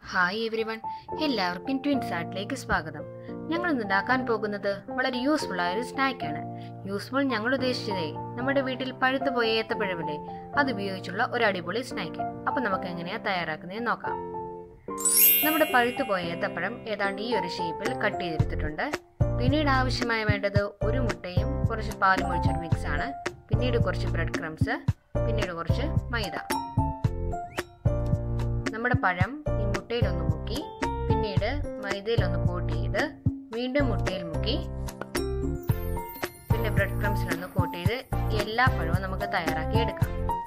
hi everyone എല്ലാവർക്കും ട്വിൻസ് ആർട്ടിലേക്ക് സ്വാഗതം ഞങ്ങൾ ഇന്ന് ഉണ്ടാക്കാൻ പോകുന്നത് വളരെ യൂസ്ഫുൾ ആയ ഒരു സ്നാക്കാണ് യൂസ്ഫുൾ ഞങ്ങൾ ഉദ്ദേശിച്ചതേ നമ്മുടെ വീട്ടിൽ പഴുത്തു പോയ ഏത്തപ്പഴമില്ലേ അത് ഉപയോഗിച്ചുള്ള ഒരു അടിപൊളി സ്നാക്ക് അപ്പൊ നമുക്ക് എങ്ങനെയാ തയ്യാറാക്കുന്നതെന്ന് നോക്കാം നമ്മുടെ പഴുത്തു പോയ ഏത്തപ്പഴം ഏതാണ്ട് ഈ ഒരു ഷേപ്പിൽ കട്ട് ചെയ്തെടുത്തിട്ടുണ്ട് പിന്നീട് ആവശ്യമായി വേണ്ടത് ഒരു മുട്ടയും കുറച്ച് പാലും ഒഴിച്ചൊരു മിക്സ് ആണ് പിന്നീട് കുറച്ച് ബ്രെഡ് ക്രംസ് പിന്നീട് കുറച്ച് മൈദ നമ്മുടെ പഴം ഈ മുട്ടയിലൊന്ന് മുക്കി പിന്നീട് മൈദയിലൊന്ന് കോട്ട് ചെയ്ത് വീണ്ടും മുട്ടയിൽ മുക്കി പിന്നെ ബ്രെഡ് ക്രംസിലൊന്ന് കോട്ട് ചെയ്ത് എല്ലാ പഴവും നമുക്ക് തയ്യാറാക്കി എടുക്കാം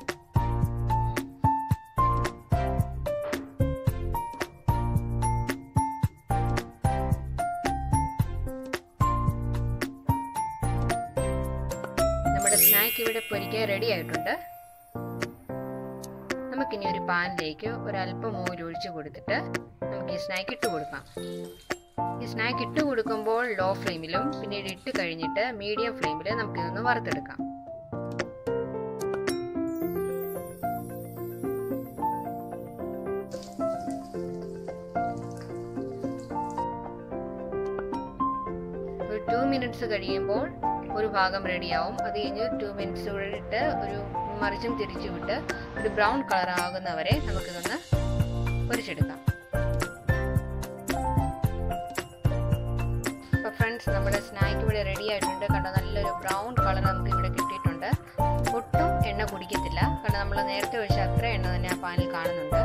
നമ്മുടെ സ്നാക്ക് ഇവിടെ പൊരിക്കാൻ റെഡി ആയിട്ടുണ്ട് നമുക്കിനി ഒരു പാനിലേക്ക് ഒരല്പം ഓയിൽ ഒഴിച്ച് കൊടുത്തിട്ട് നമുക്ക് ഈ സ്നാക്ക് ഇട്ട് കൊടുക്കാം ഈ സ്നാക്ക് ഇട്ട് കൊടുക്കുമ്പോൾ ലോ ഫ്ലെയിമിലും പിന്നീട് ഇട്ട് കഴിഞ്ഞിട്ട് മീഡിയം ഫ്ലെയിമിൽ നമുക്കിതൊന്ന് വറുത്തെടുക്കാം ഒരു ടു മിനിറ്റ്സ് കഴിയുമ്പോൾ ഒരു ഭാഗം റെഡിയാവും അത് കഴിഞ്ഞ് ടു മിനിറ്റ്സ് കൂടെ ഇട്ട് ഒരു മറിച്ചും തിരിച്ചു വിട്ട് ഒരു ബ്രൗൺ കളർ ആകുന്നവരെ നമുക്കിതൊന്ന് പൊരിച്ചെടുക്കാം അപ്പോൾ ഫ്രണ്ട്സ് നമ്മുടെ സ്നാക്ക് ഇവിടെ റെഡി ആയിട്ടുണ്ട് കണ്ടോ നല്ലൊരു ബ്രൗൺ കളർ നമുക്ക് ഇവിടെ കിട്ടിയിട്ടുണ്ട് ഒട്ടും എണ്ണ കുടിക്കത്തില്ല കാരണം നമ്മൾ നേരത്തെ ഒഴിച്ച അത്ര എണ്ണ തന്നെ ആ പാനിൽ കാണുന്നുണ്ട്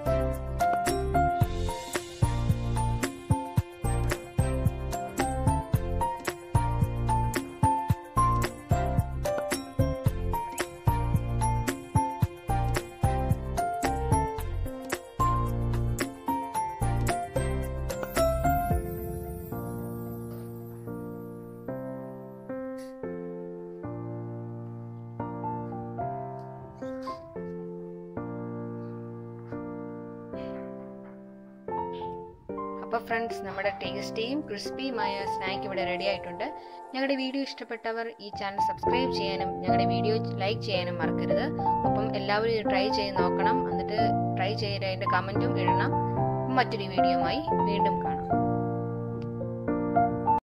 അപ്പോൾ ഫ്രണ്ട്സ് നമ്മുടെ ടേസ്റ്റിയും ക്രിസ്പിയുമായ സ്നാക്ക് ഇവിടെ റെഡി ആയിട്ടുണ്ട് ഞങ്ങളുടെ വീഡിയോ ഇഷ്ടപ്പെട്ടവർ ഈ ചാനൽ സബ്സ്ക്രൈബ് ചെയ്യാനും ഞങ്ങളുടെ വീഡിയോ ലൈക്ക് ചെയ്യാനും മറക്കരുത് ഒപ്പം എല്ലാവരും ഇത് ട്രൈ ചെയ്ത് നോക്കണം എന്നിട്ട് ട്രൈ ചെയ്ത് അതിൻ്റെ കമൻറ്റും ഇടണം മറ്റൊരു വീഡിയോയുമായി വീണ്ടും കാണാം